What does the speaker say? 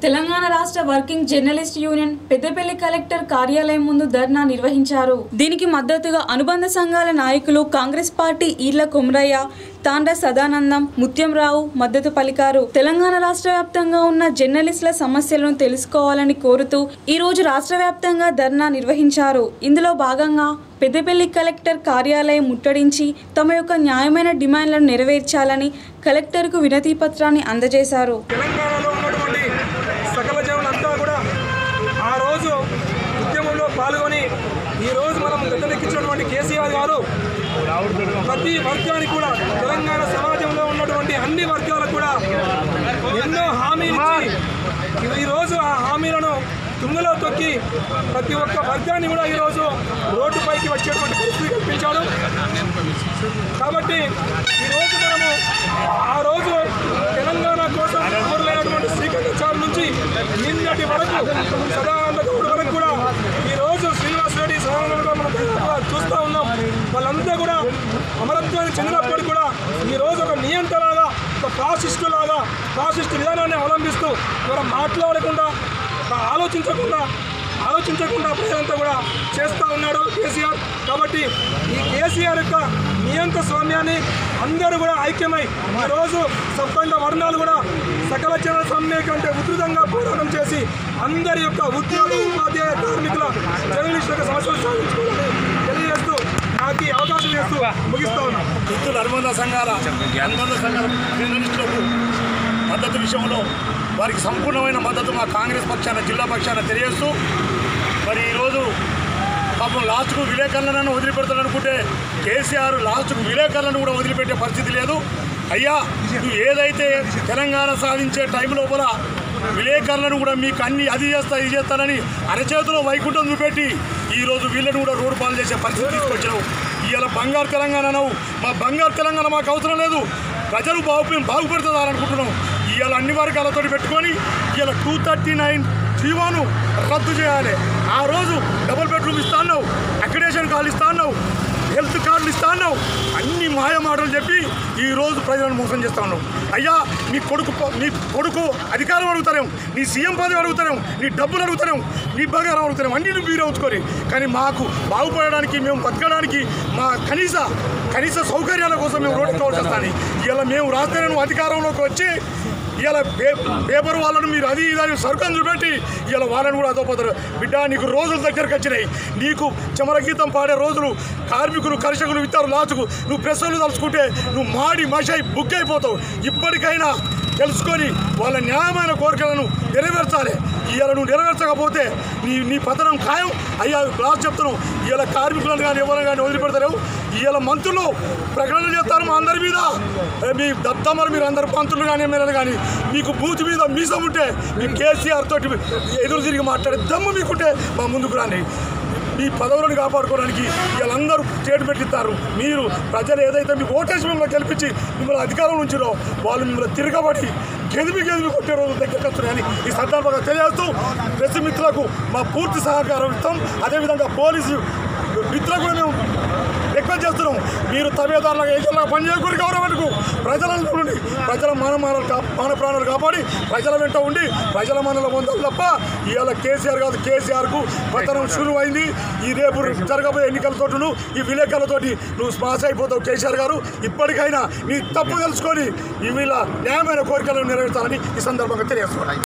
తెలంగాణ రాష్ట్ర working journalist union Peddapalli collector కార్యాలయం ముందు ధర్నా నిర్వహించారు దీనికి మద్దతుగా అనుబంధ సంఘాల నాయకులు కాంగ్రెస్ పార్టీ ఈర్ల కొమరయ్య తాండ్ర సదానందం ముత్యంరావు మద్దతు పలికారు తెలంగాణ రాష్ట్ర వ్యాప్తంగా ఉన్న జర్నలిస్టుల సమస్యలను తెలుసుకోవాలని కోరుతూ ఈ రోజు రాష్ట్ర వ్యాప్తంగా ధర్నా నిర్వహించారు ఇందులో భాగంగా పెద్దపల్లి కలెక్టర్ కార్యాలయం ముట్టడించి తమ యొక్క న్యాయమైన డిమాండ్లను నెరవేర్చాలని కలెక్టర్కు వినతి పత్రాన్ని అందజేశారు తెలంగాణలో ఉన్నటువంటి సకల జనులంతా కూడా ఆ రోజు ఉద్యమంలో పాల్గొని ఈ రోజు మనం గద్దెనెక్కించినటువంటి కేసీఆర్ గారు ప్రతి వర్గానికి కూడా తెలంగాణ సమాజంలో ఉన్నటువంటి అన్ని వర్గాలకు కూడా ఎన్నో హామీలు ఇచ్చి ఈ రోజు ఆ హామీలను తుంగలో తొక్కి ప్రతి ఒక్క వర్గాన్ని కూడా ఈరోజు రోడ్డుపైకి వచ్చేటువంటి పరిస్థితి కల్పించాడు కాబట్టి ఈరోజు మనము ఆ రోజు తెలంగాణ కోసం అమరులైనటువంటి శ్రీకంఠాచార్య నుంచి నిన్నటి వరకు సదానంద గౌడ్ వరకు కూడా ఈ రోజు శ్రీనివాస్ రెడ్డి సదానంద గౌడ్ మనం కూడా చూస్తూ ఉన్నాం వాళ్ళంతా కూడా అమరత్వానికి చెందినప్పటికీ కూడా ఈ రోజు ఒక నియంత్రణలాగా ఒక ఫాసిస్టు లాగా ఫాసిస్ట్ విధానాన్ని అవలంబిస్తూ ఇవాళ మాట్లాడకుండా ఒక ఆలోచించకుండా ఆలోచించకుండా ప్రజలంతా కూడా చేస్తూ ఉన్నాడు కేసీఆర్ కాబట్టి ఈ కేసీఆర్ యొక్క నియంత్ర స్వామ్యాన్ని అందరూ కూడా ఐక్యమై ఈరోజు సబ్బండ వర్ణాలు కూడా సకల జన సమ్మె కంటే ఉధృతంగా పోరాటం చేసి అందరి యొక్క ఉద్యోగ ఉపాధ్యాయ కార్మికుల జర్నలిస్టుల యొక్క సమస్యలు సాధించుకోవాలని తెలియజేస్తూ నాకు ఈ అవకాశం చేస్తూ ముగిస్తా ఉన్నాను వృత్తుల అనుబంధ సంఘాల అనుబంధ సంఘాల జర్నలిస్టులకు మద్దతు విషయంలో వారికి సంపూర్ణమైన మద్దతు మా కాంగ్రెస్ పక్షాన జిల్లా పక్షాన తెలియజేస్తూ మరి ఈరోజు పాపం లాస్ట్కు విలేకరులను వదిలిపెడతాడనుకుంటే కేసీఆర్ లాస్ట్కు విలేకరులను కూడా వదిలిపెట్టే పరిస్థితి లేదు అయ్యా నువ్వు ఏదైతే తెలంగాణ సాధించే టైం లోపల విలేకరులను కూడా మీకు అన్ని అది చేస్తా ఇది చేస్తానని అరచేతిలో వైకుంఠం చూపెట్టి ఈరోజు వీళ్ళని కూడా రోడ్డు పాలు చేసే పరిస్థితి తీసుకొచ్చినావు ఇవాళ బంగారు తెలంగాణ అనవు మా బంగారు తెలంగాణ మాకు అవసరం లేదు ప్రజలు బాగు బాగుపడుతుందని అనుకుంటున్నాం ఇవాళ అన్ని వర్గాలతో పెట్టుకొని ఇవాళ టూ థర్టీ నైన్ జీవోను రద్దు చేయాలి ఆ రోజు డబుల్ బెడ్రూమ్ ఇస్తా అన్నావు అక్రిడేషన్ కార్డు ఇస్తా అన్నావు హెల్త్ కార్డులు ఇస్తా అన్నావు అన్ని మాయ మాటలు చెప్పి ఈ రోజు ప్రజలను మోసం చేస్తా ఉన్నావు అయ్యా నీ కొడుకు ప- నీ కొడుకు అధికారం అడుగుతారేమో నీ సీఎం పదవి అడుగుతారేమో నీ డబ్బులు అడుగుతారేమో నీ బంగారం అడుగుతారేమో అన్ని నువ్వు మీరు అవుతుకొని కానీ మాకు బాగుపడడానికి మేము బతకడానికి మా కనీస కనీస సౌకర్యాల కోసం మేము రోడ్డు కావాల్సి వస్తాను ఇలా మేము రాస్తే నువ్వు అధికారంలోకి వచ్చి ఇలా పే పేపర్ వాళ్ళను మీరు అది ఇది అని సరుకం చూపెట్టి ఇలా వాళ్ళని కూడా అదోపోతారు బిడ్డ నీకు రోజుల దగ్గరకు వచ్చినాయి నీకు చమర గీతం పాడే రోజులు కార్మికులు కర్షకులు ఇస్తారు లాచుకు నువ్వు ప్రెస్సులు తలుచుకుంటే నువ్వు మాడి మషై బుక్ అయిపోతావు ఇప్పటికైనా తెలుసుకొని వాళ్ళ న్యాయమైన కోరికలను నెరవేర్చాలి ఇవాళ నువ్వు నెరవేర్చకపోతే నీ నీ పతనం ఖాయం అయ్యా లాస్ట్ చెప్తున్నావు ఇవాళ కార్మికులను కానీ ఎవరైనా కానీ వదిలిపెడతారు ఇవాళ మంత్రులు ప్రకటన చేస్తారు మా అందరి మీద ఏ, మీ దత్తమరు మీరు అందరు మంత్రులు కానీ ఎమ్మెల్యేలు కానీ మీకు బూత్ మీద మీసం ఉంటే మీ కేసీఆర్ తోటి ఎదురు తిరిగి మాట్లాడే దమ్ము మీకుంటే మా ముందుకు రాండి మీ పదవులను కాపాడుకోవడానికి వీళ్ళందరూ చేటు పెట్టిస్తారు మీరు ప్రజలు ఏదైతే మీకు ఓటేసి మిమ్మల్ని గెలిపించి మిమ్మల్ని అధికారం ఉంచారో వాళ్ళు మిమ్మల్ని తిరగబడి గెదిమి గెదిమి కొట్టే రోజులు దగ్గరికి వస్తున్నాయని ఈ సందర్భంగా తెలియజేస్తూ ప్రెస్ మిత్రులకు మా పూర్తి సహకారం ఇస్తాం అదేవిధంగా పోలీసు మిత్రులకు కూడా మేము రిక్వెస్ట్ చేస్తున్నాం మీరు తబేదారులకు ఏజెంట్లకు పనిచేయకూడదు గౌరవకు ప్రజలను చూడండి ప్రజల మానమానాలు కా మాన ప్రాణాలు కాపాడి ప్రజల వెంట ఉండి ప్రజల మనలో పొందాలి తప్ప ఇవాళ కేసీఆర్ కాదు కేసీఆర్కు పతనం శురువు అయింది ఈ రేపు జరగబోయే ఎన్నికలతోటి ఈ విలేకరులతోటి నువ్వు స్మాస్ అయిపోతావు కేసీఆర్ గారు ఇప్పటికైనా నీ తప్పు తెలుసుకొని ఈ వీళ్ళ న్యాయమైన కోరికలను నెరవేర్చాలని ఈ సందర్భంగా తెలియజేస్తున్నాను